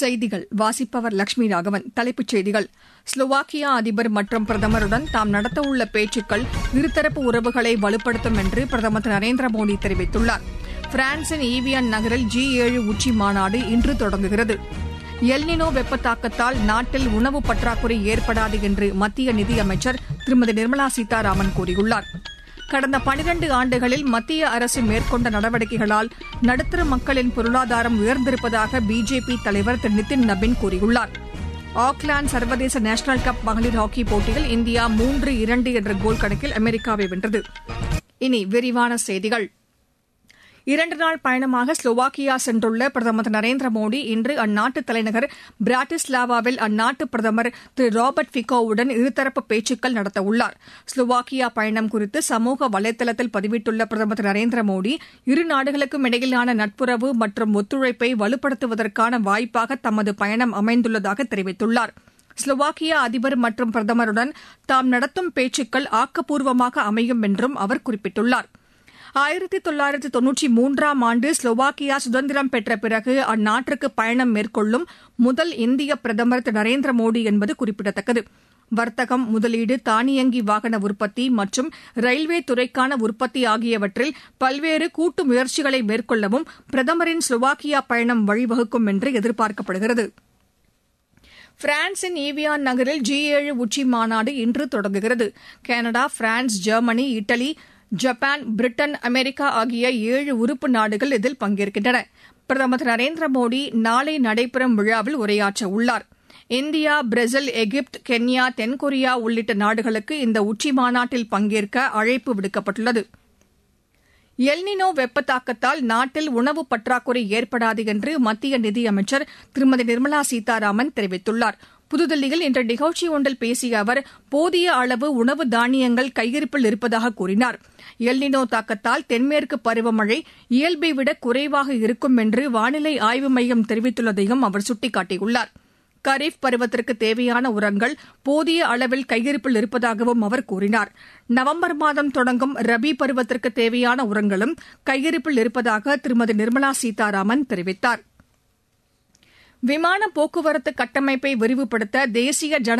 செய்திகள் வாசிப்பவர் லட்சுமி ராகவன் தலைப்புச் செய்திகள் ஸ்லோவாக்கியா அதிபர் மற்றும் பிரதமருடன் தாம் நடத்தவுள்ள பேச்சுக்கள் இருதரப்பு உறவுகளை வலுப்படுத்தும் என்று பிரதமர் திரு நரேந்திர மோடி தெரிவித்துள்ளார் பிரான்சின் ஈவியன் நகரில் ஜி ஏழு உச்சி மாநாடு இன்று தொடங்குகிறது எல்னினோ வெப்ப தாக்கத்தால் நாட்டில் உணவு பற்றாக்குறை ஏற்படாது என்று மத்திய நிதியமைச்சர் திருமதி நிர்மலா சீதாராமன் கூறியுள்ளார் கடந்த பனிரண்டு ஆண்டுகளில் மத்திய அரசு மேற்கொண்ட நடவடிக்கைகளால் நடுத்தர மக்களின் பொருளாதாரம் உயர்ந்திருப்பதாக பிஜேபி தலைவர் திரு நிதின் நபின் கூறியுள்ளார் ஆக்லாந்து சர்வதேச நேஷனல் கப் மகளிர் ஹாக்கி போட்டியில் இந்தியா மூன்று இரண்டு என்ற கோல் கணக்கில் அமெரிக்காவை வென்றது இனி விரிவான செய்திகள் இரண்டு நாள் பயணமாக ஸ்லோவாக்கியா சென்றுள்ள பிரதமர் திரு நரேந்திர மோடி இன்று அந்நாட்டு தலைநகர் பிராட்டிஸ்லாவாவில் அந்நாட்டு பிரதமர் திரு ராபர்ட் ஃபிகோவுடன் இருதரப்பு பேச்சுக்கள் நடத்தவுள்ளார் ஸ்லோவாக்கியா பயணம் குறித்து சமூக வலைதளத்தில் பதிவிட்டுள்ள பிரதமர் திரு நரேந்திர மோடி இரு நாடுகளுக்கும் இடையிலான நட்புறவு மற்றும் ஒத்துழைப்பை வலுப்படுத்துவதற்கான வாய்ப்பாக தமது பயணம் அமைந்துள்ளதாக தெரிவித்துள்ளார் ஸ்லோவாக்கியா அதிபர் மற்றும் பிரதமருடன் தாம் நடத்தும் பேச்சுக்கள் ஆக்கப்பூர்வமாக அமையும் என்றும் அவர் குறிப்பிட்டுள்ளார் ஆயிரத்தி தொள்ளாயிரத்தி தொன்னூற்றி மூன்றாம் ஆண்டு ஸ்லோவாக்கியா சுதந்திரம் பெற்ற பிறகு அந்நாட்டிற்கு பயணம் மேற்கொள்ளும் முதல் இந்திய பிரதமர் திரு நரேந்திர மோடி என்பது குறிப்பிடத்தக்கது வர்த்தகம் முதலீடு தானியங்கி வாகன உற்பத்தி மற்றும் ரயில்வே துறைக்கான உற்பத்தி ஆகியவற்றில் பல்வேறு கூட்டு முயற்சிகளை மேற்கொள்ளவும் பிரதமரின் ஸ்லோவாக்கியா பயணம் வழிவகுக்கும் என்று எதிர்பார்க்கப்படுகிறது பிரான்சின் ஈவியான் நகரில் ஜி ஏழு உச்சி மாநாடு இன்று தொடங்குகிறது Canada France Germany Italy Japan Britain America ஆகிய ஏழு உறுப்பு நாடுகள் இதில் பங்கேற்கின்றன பிரதமர் திரு நரேந்திர மோடி நாளை நடைபெறும் விழாவில் உரையாற்ற உள்ளார் இந்தியா பிரேசில் எகிப்து கென்யா தென்கொரியா உள்ளிட்ட நாடுகளுக்கு இந்த உச்சி மாநாட்டில் பங்கேற்க அழைப்பு விடுக்கப்பட்டுள்ளது எல்னினோ வெப்ப தாக்கத்தால் நாட்டில் உணவு பற்றாக்குறை ஏற்படாது என்று மத்திய நிதியமைச்சர் திருமதி நிர்மலா சீதாராமன் தெரிவித்துள்ளார் புதுதில்லியில் இன்று நிகழ்ச்சி ஒன்றில் பேசிய அவர் போதிய அளவு உணவு தானியங்கள் கையிருப்பில் இருப்பதாக கூறினார் எல்னினோ தாக்கத்தால் தென்மேற்கு பருவமழை இயல்பை விட குறைவாக இருக்கும் என்று வானிலை ஆய்வு மையம் தெரிவித்துள்ளதையும் அவர் சுட்டிக்காட்டியுள்ளார் கரீப் பருவத்திற்கு தேவையான உரங்கள் போதிய அளவில் கையிருப்பில் இருப்பதாகவும் அவர் கூறினார் நவம்பர் மாதம் தொடங்கும் ரபி பருவத்திற்கு தேவையான உரங்களும் கையிருப்பில் இருப்பதாக திருமதி நிர்மலா சீதாராமன் தெரிவித்தார் விமான போக்குவரத்து கட்டமைப்பை விரிவுபடுத்த தேசிய ஜன